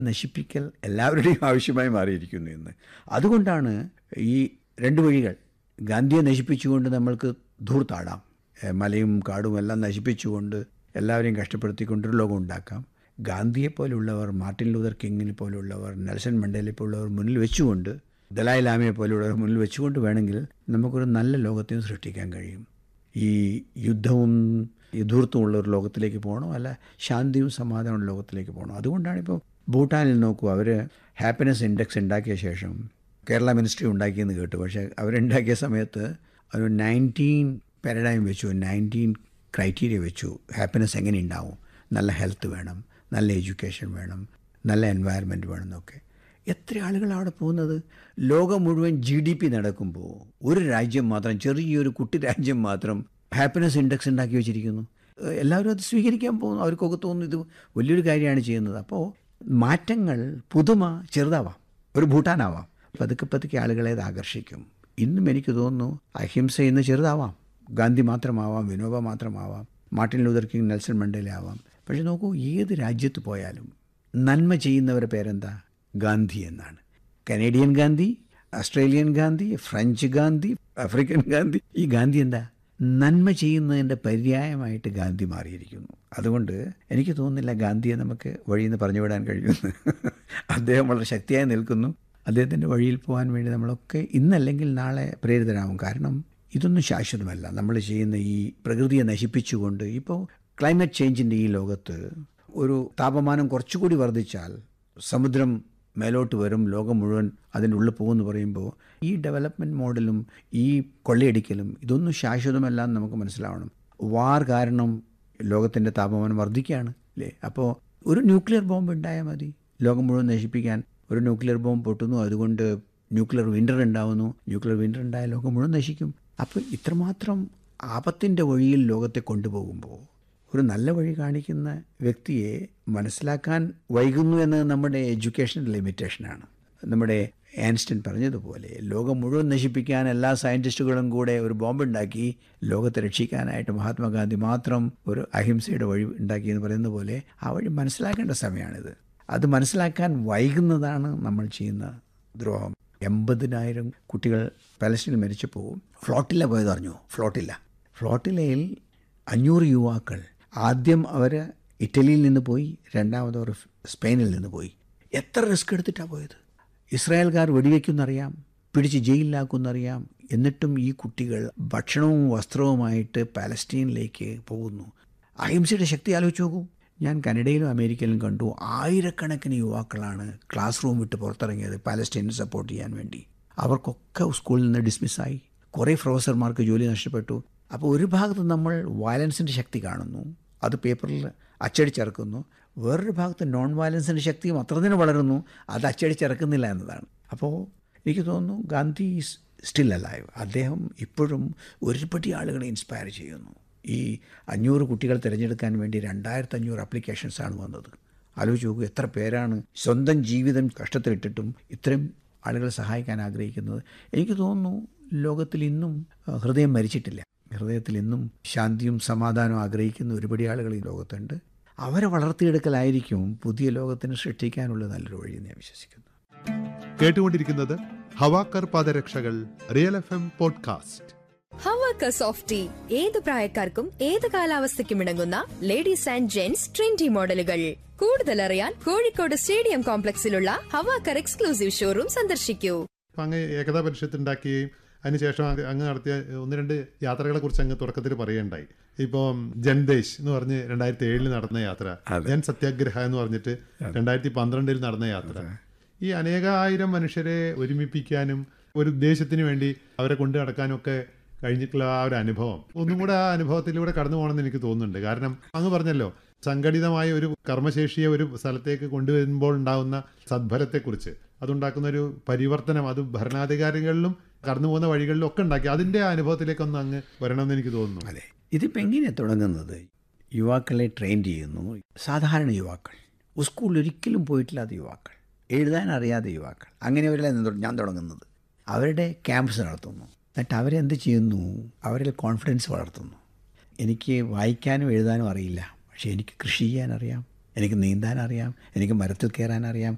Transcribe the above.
നശിപ്പിക്കൽ എല്ലാവരുടെയും ആവശ്യമായി മാറിയിരിക്കുന്നു ഇന്ന് അതുകൊണ്ടാണ് ഈ രണ്ട് വഴികൾ ഗാന്ധിയെ നശിപ്പിച്ചുകൊണ്ട് നമ്മൾക്ക് ധൂർത്താടാം ഏഹ് മലയും കാടും എല്ലാം നശിപ്പിച്ചുകൊണ്ട് എല്ലാവരെയും കഷ്ടപ്പെടുത്തിക്കൊണ്ടൊരു ലോകം ഉണ്ടാക്കാം ഗാന്ധിയെ പോലുള്ളവർ മാർട്ടിൻ ലൂതർ കിങ്ങിനെ പോലുള്ളവർ നെൽസൺ മണ്ടേലെ പോലുള്ളവർ മുന്നിൽ വെച്ചുകൊണ്ട് ദലായ് ലാമയെ പോലുള്ളവർ മുന്നിൽ വെച്ചുകൊണ്ട് വേണമെങ്കിൽ നമുക്കൊരു നല്ല ലോകത്തെയും സൃഷ്ടിക്കാൻ കഴിയും ഈ യുദ്ധവും യഥൂർത്തുമുള്ള ഒരു ലോകത്തിലേക്ക് പോകണോ അല്ല ശാന്തിയും സമാധാനമുള്ള ലോകത്തിലേക്ക് പോകണോ അതുകൊണ്ടാണ് ഇപ്പോൾ ഭൂട്ടാനിൽ നോക്കൂ അവർ ഹാപ്പിനെസ് ഇൻഡെക്സ് ഉണ്ടാക്കിയ ശേഷം കേരള മിനിസ്ട്രി ഉണ്ടാക്കിയെന്ന് കേട്ടു പക്ഷേ അവരുണ്ടാക്കിയ സമയത്ത് ഒരു നയൻറ്റീൻ പാരഡൈം വെച്ചു നയൻറ്റീൻ ക്രൈറ്റീരിയ വെച്ചു ഹാപ്പിനെസ് എങ്ങനെ ഉണ്ടാവും നല്ല ഹെൽത്ത് വേണം നല്ല എഡ്യൂക്കേഷൻ വേണം നല്ല എൻവയറമെൻറ്റ് വേണം എന്നൊക്കെ എത്ര ആളുകൾ അവിടെ പോകുന്നത് ലോകം മുഴുവൻ ജി ഡി പി നടക്കുമ്പോൾ ഒരു രാജ്യം മാത്രം ചെറിയൊരു കുട്ടി രാജ്യം മാത്രം ഹാപ്പിനെസ് ഇൻഡെക്സ് ഉണ്ടാക്കി വെച്ചിരിക്കുന്നു ഏഹ് എല്ലാവരും അത് സ്വീകരിക്കാൻ പോകുന്നു അവർക്കൊക്കെ തോന്നുന്നു ഇത് വലിയൊരു കാര്യമാണ് ചെയ്യുന്നത് അപ്പോൾ മാറ്റങ്ങൾ പുതുമ ചെറുതാവാം ഒരു ഭൂട്ടാനാവാം പതുക്കെ പതുക്കെ ആളുകളെ അത് ആകർഷിക്കും ഇന്നും എനിക്ക് തോന്നുന്നു അഹിംസ ഇന്ന് ചെറുതാവാം ഗാന്ധി മാത്രമാവാം വിനോബ മാത്രമാവാം Martin Luther King Nelson Mandela ആവാം പക്ഷെ നോക്കൂ ഏത് രാജ്യത്ത് പോയാലും നന്മ ചെയ്യുന്നവരുടെ പേരെന്താ ഗാന്ധി എന്നാണ് Canadian Gandhi Australian Gandhi French Gandhi African Gandhi ഈ ഗാന്ധി എന്താ നന്മ ചെയ്യുന്നതിൻ്റെ പര്യായമായിട്ട് ഗാന്ധി മാറിയിരിക്കുന്നു അതുകൊണ്ട് എനിക്ക് തോന്നുന്നില്ല ഗാന്ധിയെ നമുക്ക് വഴിയിൽ നിന്ന് പറഞ്ഞുവിടാൻ കഴിയുമെന്ന് അദ്ദേഹം വളരെ ശക്തിയായി നിൽക്കുന്നു അദ്ദേഹത്തിൻ്റെ വഴിയിൽ പോകാൻ വേണ്ടി നമ്മളൊക്കെ ഇന്നല്ലെങ്കിൽ നാളെ പ്രേരിതരാകും കാരണം ഇതൊന്നും ശാശ്വതമല്ല നമ്മൾ ചെയ്യുന്ന ഈ പ്രകൃതിയെ നശിപ്പിച്ചുകൊണ്ട് ഇപ്പോൾ ക്ലൈമറ്റ് ചേഞ്ചിൻ്റെ ഈ ലോകത്ത് ഒരു താപമാനം കുറച്ചുകൂടി വർദ്ധിച്ചാൽ സമുദ്രം മേലോട്ട് വരും ലോകം മുഴുവൻ അതിൻ്റെ ഉള്ളിൽ പോകുമെന്ന് പറയുമ്പോൾ ഈ ഡെവലപ്മെൻറ്റ് മോഡലും ഈ കൊള്ളയടിക്കലും ഇതൊന്നും ശാശ്വതമല്ല എന്ന് നമുക്ക് മനസ്സിലാവണം വാർ കാരണം ലോകത്തിൻ്റെ താപമാനം വർദ്ധിക്കുകയാണ് അല്ലേ അപ്പോൾ ഒരു ന്യൂക്ലിയർ ബോംബ് ഉണ്ടായാൽ മതി ലോകം മുഴുവൻ നശിപ്പിക്കാൻ ഒരു ന്യൂക്ലിയർ ബോംബ് പൊട്ടുന്നു അതുകൊണ്ട് ന്യൂക്ലിയർ വിൻ്റർ ഉണ്ടാവുന്നു ന്യൂക്ലിയർ വിൻ്റർ ഉണ്ടായ ലോകം മുഴുവൻ നശിക്കും അപ്പോൾ ഇത്രമാത്രം ആപത്തിൻ്റെ വഴിയിൽ ലോകത്തെ കൊണ്ടുപോകുമ്പോൾ ഒരു നല്ല വഴി കാണിക്കുന്ന വ്യക്തിയെ മനസ്സിലാക്കാൻ വൈകുന്നു എന്നത് നമ്മുടെ എഡ്യൂക്കേഷൻ ലിമിറ്റേഷനാണ് നമ്മുടെ ആൻസ്റ്റൺ പറഞ്ഞതുപോലെ ലോകം മുഴുവൻ നശിപ്പിക്കാൻ എല്ലാ സയൻറ്റിസ്റ്റുകളും കൂടെ ഒരു ബോംബുണ്ടാക്കി ലോകത്തെ രക്ഷിക്കാനായിട്ട് മഹാത്മാഗാന്ധി മാത്രം ഒരു അഹിംസയുടെ വഴി ഉണ്ടാക്കി എന്ന് പറയുന്ന പോലെ ആ വഴി മനസ്സിലാക്കേണ്ട സമയമാണിത് അത് മനസ്സിലാക്കാൻ വൈകുന്നതാണ് നമ്മൾ ചെയ്യുന്ന ദ്രോഹം എൺപതിനായിരം കുട്ടികൾ പലസ്തീനിൽ മരിച്ചപ്പോൾ ഫ്ലോട്ടില്ല പോയത് അറിഞ്ഞു ഫ്ലോട്ടില്ല ഫ്ലോട്ടിലയിൽ അഞ്ഞൂറ് യുവാക്കൾ ആദ്യം അവർ ഇറ്റലിയിൽ നിന്ന് പോയി രണ്ടാമത് അവർ സ്പെയിനിൽ നിന്ന് പോയി എത്ര റിസ്ക് എടുത്തിട്ടാണ് പോയത് ഇസ്രായേൽക്കാർ വെടിവെക്കുന്നറിയാം പിടിച്ച് ജയിലിലാക്കുമെന്നറിയാം എന്നിട്ടും ഈ കുട്ടികൾ ഭക്ഷണവും വസ്ത്രവുമായിട്ട് പാലസ്റ്റീനിലേക്ക് പോകുന്നു അഹിംസയുടെ ശക്തി ആലോചിച്ച് നോക്കൂ ഞാൻ കനഡയിലും അമേരിക്കയിലും കണ്ടു ആയിരക്കണക്കിന് യുവാക്കളാണ് ക്ലാസ് റൂം വിട്ട് പുറത്തിറങ്ങിയത് പാലസ്റ്റീനെ സപ്പോർട്ട് ചെയ്യാൻ വേണ്ടി അവർക്കൊക്കെ സ്കൂളിൽ നിന്ന് ഡിസ്മിസ്സായി കുറേ പ്രൊഫസർമാർക്ക് ജോലി നഷ്ടപ്പെട്ടു അപ്പോൾ ഒരു ഭാഗത്ത് നമ്മൾ വയലൻസിൻ്റെ ശക്തി കാണുന്നു അത് പേപ്പറിൽ അച്ചടിച്ചിറക്കുന്നു വേറൊരു ഭാഗത്ത് നോൺ വയലൻസിൻ്റെ ശക്തിയും അത്ര തന്നെ വളരുന്നു അത് അച്ചടിച്ചിറക്കുന്നില്ല എന്നതാണ് അപ്പോൾ എനിക്ക് തോന്നുന്നു ഗാന്ധി ഈസ് സ്റ്റിൽ അലൈവ് അദ്ദേഹം ഇപ്പോഴും ഒരുപടി ആളുകളെ ഇൻസ്പയർ ചെയ്യുന്നു ഈ അഞ്ഞൂറ് കുട്ടികൾ തിരഞ്ഞെടുക്കാൻ വേണ്ടി രണ്ടായിരത്തി അഞ്ഞൂറ് അപ്ലിക്കേഷൻസാണ് വന്നത് ആലോചിച്ച് നോക്കൂ എത്ര പേരാണ് സ്വന്തം ജീവിതം കഷ്ടത്തിലിട്ടിട്ടും ഇത്രയും ആളുകളെ സഹായിക്കാൻ ആഗ്രഹിക്കുന്നത് എനിക്ക് തോന്നുന്നു ലോകത്തിൽ ഇന്നും അഹ്, ഹൃദയം മരിച്ചിട്ടില്ല ഹൃദയത്തിൽ ഇന്നും ശാന്തിയും സമാധാനവും ആഗ്രഹിക്കുന്ന ഒരുപടി ആളുകൾ ഈ ലോകത്തുണ്ട് അവരെ വളർത്തിയെടുക്കലായിരിക്കും പുതിയ ലോകത്തിന് സൃഷ്ടിക്കാനുള്ള നല്ലൊരു വഴി എന്ന് ഞാൻ വിശ്വസിക്കുന്നു കേട്ടുകൊണ്ടിരിക്കുന്നത് ഹവാക്കർ പാദരക്ഷകൾ റിയൽ എഫ് എം പോഡ്കാസ്റ്റ് ഹവാക്ക സോഫ്റ്റ് ടീ ഏത് പ്രായക്കാർക്കും ഏത് കാലാവസ്ഥയ്ക്കും ഇണങ്ങുന്ന ലേഡീസ് ആൻഡ് ജെന്റ്സ് ട്രെൻഡി മോഡലുകൾ കൂടുതൽ അറിയാൻ കോഴിക്കോട് സ്റ്റേഡിയം കോംപ്ലക്സിലുള്ള ഹവാക്കർ എക്സ്ക്ലൂസീവ് ഷോറൂം സന്ദർശിക്കൂ അപ്പൊ അങ്ങ് ഏകതാ പരിഷത്ത് ഉണ്ടാക്കുകയും അതിനുശേഷം അങ്ങ് അങ്ങ് നടത്തിയ ഒന്ന് രണ്ട് യാത്രകളെ കുറിച്ച് അങ്ങ് തുടക്കത്തിൽ പറയുകയുണ്ടായി ഇപ്പം ജൻദേശ് എന്ന് പറഞ്ഞ് രണ്ടായിരത്തി ഏഴിൽ നടന്ന യാത്ര ജൻ സത്യാഗ്രഹ എന്ന് പറഞ്ഞിട്ട് രണ്ടായിരത്തി പന്ത്രണ്ടിൽ നടന്ന യാത്ര ഈ അനേകായിരം മനുഷ്യരെ ഒരുമിപ്പിക്കാനും ഒരു ഉദ്ദേശത്തിന് വേണ്ടി അവരെ കൊണ്ടു നടക്കാനും ഒക്കെ കഴിഞ്ഞിട്ടുള്ള ആ ഒരു അനുഭവം ഒന്നും കൂടെ ആ അനുഭവത്തിലൂടെ കടന്നു പോകണമെന്ന് എനിക്ക് തോന്നുന്നുണ്ട് കാരണം അങ്ങ് പറഞ്ഞല്ലോ സംഘടിതമായ ഒരു കർമ്മശേഷിയെ ഒരു സ്ഥലത്തേക്ക് കൊണ്ടുവരുമ്പോൾ ഉണ്ടാകുന്ന സദ്ഫലത്തെക്കുറിച്ച് അതുണ്ടാക്കുന്ന ഒരു പരിവർത്തനം അത് ഭരണാധികാരികളിലും കടന്നു പോകുന്ന വഴികളിലും ഒക്കെ ഉണ്ടാക്കി അതിന്റെ ആ അനുഭവത്തിലേക്കൊന്ന് അങ്ങ് വരണമെന്ന് എനിക്ക് തോന്നുന്നു അതെ ഇതിപ്പോൾ എങ്ങനെയാണ് തുടങ്ങുന്നത് യുവാക്കളെ ട്രെയിൻ ചെയ്യുന്നു സാധാരണ യുവാക്കൾ സ്കൂളിൽ ഒരിക്കലും പോയിട്ടില്ലാത്ത യുവാക്കൾ എഴുതാൻ അറിയാത്ത യുവാക്കൾ അങ്ങനെയവരല്ല ഞാൻ തുടങ്ങുന്നത് അവരുടെ ക്യാമ്പസ് നടത്തുന്നു എന്നിട്ട് അവരെന്ത് ചെയ്യുന്നു അവരിൽ കോൺഫിഡൻസ് വളർത്തുന്നു എനിക്ക് വായിക്കാനും എഴുതാനും അറിയില്ല പക്ഷേ എനിക്ക് കൃഷി ചെയ്യാൻ അറിയാം എനിക്ക് നീന്താൻ അറിയാം എനിക്ക് മരത്തിൽ കയറാൻ അറിയാം